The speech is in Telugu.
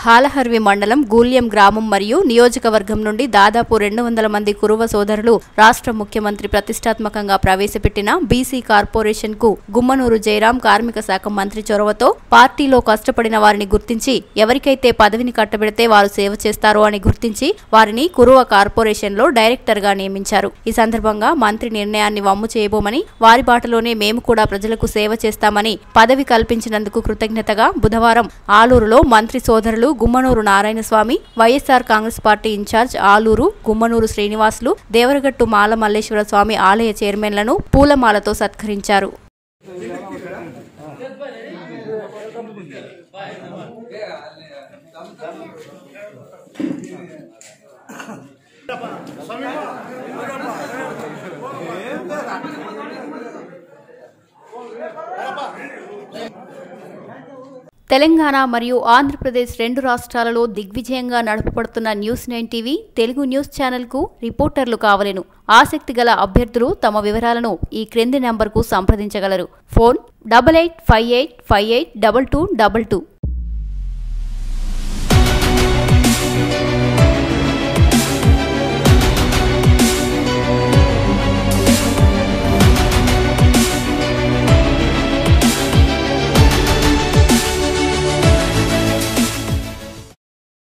హాలహర్వి మండలం గూల్యం గ్రామం మరియు నియోజకవర్గం నుండి దాదాపు రెండు వందల మంది కురువ సోదరులు రాష్ట్ర ముఖ్యమంత్రి ప్రతిష్టాత్మకంగా ప్రవేశపెట్టిన బీసీ కార్పొరేషన్ కు గుమ్మనూరు జయరాం కార్మిక శాఖ మంత్రి చొరవతో పార్టీలో కష్టపడిన వారిని గుర్తించి ఎవరికైతే పదవిని కట్టబెడితే వారు సేవ చేస్తారో అని గుర్తించి వారిని కురువ కార్పొరేషన్ లో డైరెక్టర్ గా నియమించారు ఈ సందర్భంగా మంత్రి నిర్ణయాన్ని వమ్ము చేయబోమని వారి బాటలోనే మేము కూడా ప్రజలకు సేవ చేస్తామని పదవి కల్పించినందుకు కృతజ్ఞతగా బుధవారం ఆలూరులో మంత్రి సోదరులు గుమ్మనూరు నారాయణస్వామి వైఎస్ఆర్ కాంగ్రెస్ పార్టీ ఇన్ఛార్జ్ ఆలూరు గుమ్మనూరు శ్రీనివాసులు దేవరగట్టు మాల మల్లేశ్వర స్వామి ఆలయ చైర్మన్లను పూలమాలతో సత్కరించారు తెలంగాణ మరియు ఆంధ్రప్రదేశ్ రెండు రాష్ట్రాలలో దిగ్విజయంగా నడపబడుతున్న news nine TV Telugu news ఛానల్కు రిపోర్టర్లు కావలెను ఆసక్తి గల అభ్యర్థులు తమ వివరాలను ఈ క్రింది నంబర్కు సంప్రదించగలరు phone double eight five eight five eight double two double two